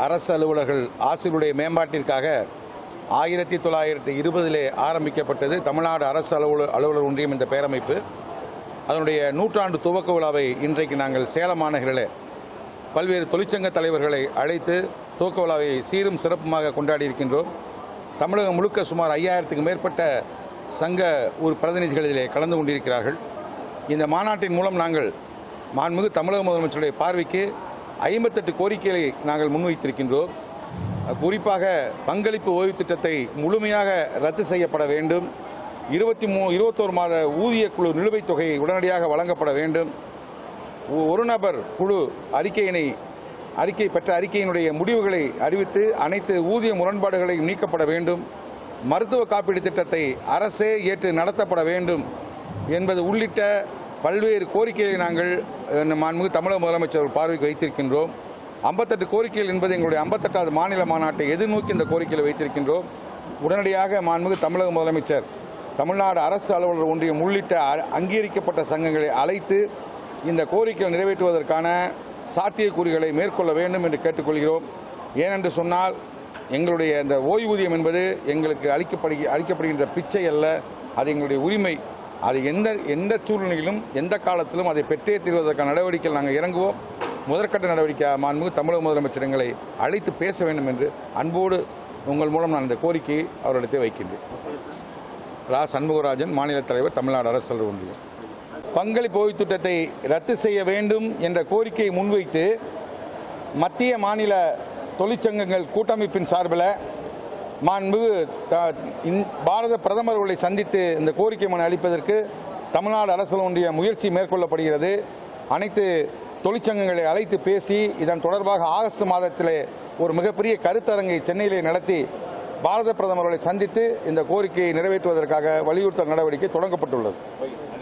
அரசு அலுவலர்கள் ஆசிரியருடைய மேம்பாட்டிற்காக ஆயிரத்தி தொள்ளாயிரத்தி இருபதிலே ஆரம்பிக்கப்பட்டது தமிழ்நாடு அரசு அலுவலர் அலுவலர் ஒன்றியம் என்ற பேரமைப்பு அதனுடைய நூற்றாண்டு துவக்க விழாவை இன்றைக்கு நாங்கள் சேலம் மாநகரில் பல்வேறு தொழிற்சங்க தலைவர்களை அழைத்து துவக்க விழாவை சீரும் சிறப்புமாக கொண்டாடி இருக்கின்றோம் தமிழகம் முழுக்க சுமார் ஐயாயிரத்துக்கு மேற்பட்ட சங்க ஒரு பிரதிநிதிகள் இதிலே கலந்து கொண்டிருக்கிறார்கள் இந்த மாநாட்டின் மூலம் நாங்கள் மாண்புமிகு தமிழக முதலமைச்சருடைய பார்வைக்கு ஐம்பத்தெட்டு கோரிக்கைகளை நாங்கள் முன்வைத்திருக்கின்றோம் குறிப்பாக பங்களிப்பு ஓய்வு திட்டத்தை முழுமையாக ரத்து செய்யப்பட வேண்டும் இருபத்தி மூ இருபத்தோரு மாத ஊதிய குழு நிலுவைத் தொகை உடனடியாக வழங்கப்பட வேண்டும் ஒ- ஒரு நபர் குழு அறிக்கையினை அறிக்கை பெற்ற அறிக்கையினுடைய முடிவுகளை அறிவித்து அனைத்து ஊதிய முரண்பாடுகளையும் நீக்கப்பட வேண்டும் மருத்துவ காப்பீடு திட்டத்தை அரசே ஏற்று நடத்தப்பட வேண்டும் என்பது உள்ளிட்ட பல்வேறு கோரிக்கைகளை நாங்கள் அஹ், மாண்புமிகு தமிழக முதலமைச்சர் பார்வைக்கு வைத்திருக்கின்றோம் ஐம்பத்தெட்டு கோரிக்கைகள் என்பது எங்களுடைய ஐம்பத்தெட்டாவது மாநில மாநாட்டை எதிர்நோக்கி இந்த கோரிக்கைகளை வைத்திருக்கின்றோம் உடனடியாக மாண்புமிகு தமிழக முதலமைச்சர் தமிழ்நாடு அரசு அலுவலர் ஒன்றியம் உள்ளிட்ட அ- அங்கீகரிக்கப்பட்ட சங்கங்களை அழைத்து இந்த கோரிக்கையை நிறைவேற்றுவதற்கான சாத்தியக்கூறுகளை மேற்கொள்ள வேண்டும் என்று கேட்டுக்கொள்கிறோம் ஏனென்று சொன்னால் எங்களுடைய இந்த ஓய்வூதியம் என்பது எங்களுக்கு அளிக்கப்படு அளிக்கப்படுகின்ற பிச்சை அல்ல அது எங்களுடைய உரிமை அது எந்த எந்த சூழ்நிலையிலும் எந்த காலத்திலும் அதை பெற்றே தீர்வதற்கான நடவடிக்கைகள் நாங்கள் இறங்குவோம் முதற்கட்ட நடவடிக்கை மாண்புமிகு தமிழக முதலமைச்சர் எங்களை அழைத்து பேச வேண்டும் என்று அன்போடு உங்கள் மூலம் நான் இந்த கோரிக்கையை அவரிடத்தை வைக்கின்றேன் ரா சண்முகராஜன் மாநில தலைவர் தமிழ்நாடு அரசு அலுவலர் ஒன்றியம் பங்களிப்பு ஓய்வு திட்டத்தை ரத்து செய்ய வேண்டும் என்ற கோரிக்கையை முன்வைத்து மத்திய மாநில தொழிற்சங்கங்கள் கூட்டமைப்பின் சார்பில் மாண்புமிகு த- இந்- பாரத பிரதமர் அவர்களை சந்தித்து இந்த கோரிக்கை மனு அளிப்பதற்கு தமிழ்நாடு அரசு ஒன்றிய முயற்சி மேற்கொள்ளப்படுகிறது அனைத்து தொழிற்சங்கங்களை அழைத்து பேசி இதன் தொடர்பாக ஆகஸ்ட் மாதத்திலே ஒரு மிகப்பெரிய கருத்தரங்கை சென்னையிலே நடத்தி பாரத பிரதமர்களை சந்தித்து இந்த கோரிக்கையை நிறைவேற்றுவதற்காக வலியுறுத்தல் நடவடிக்கை தொடங்கப்பட்டுள்ளது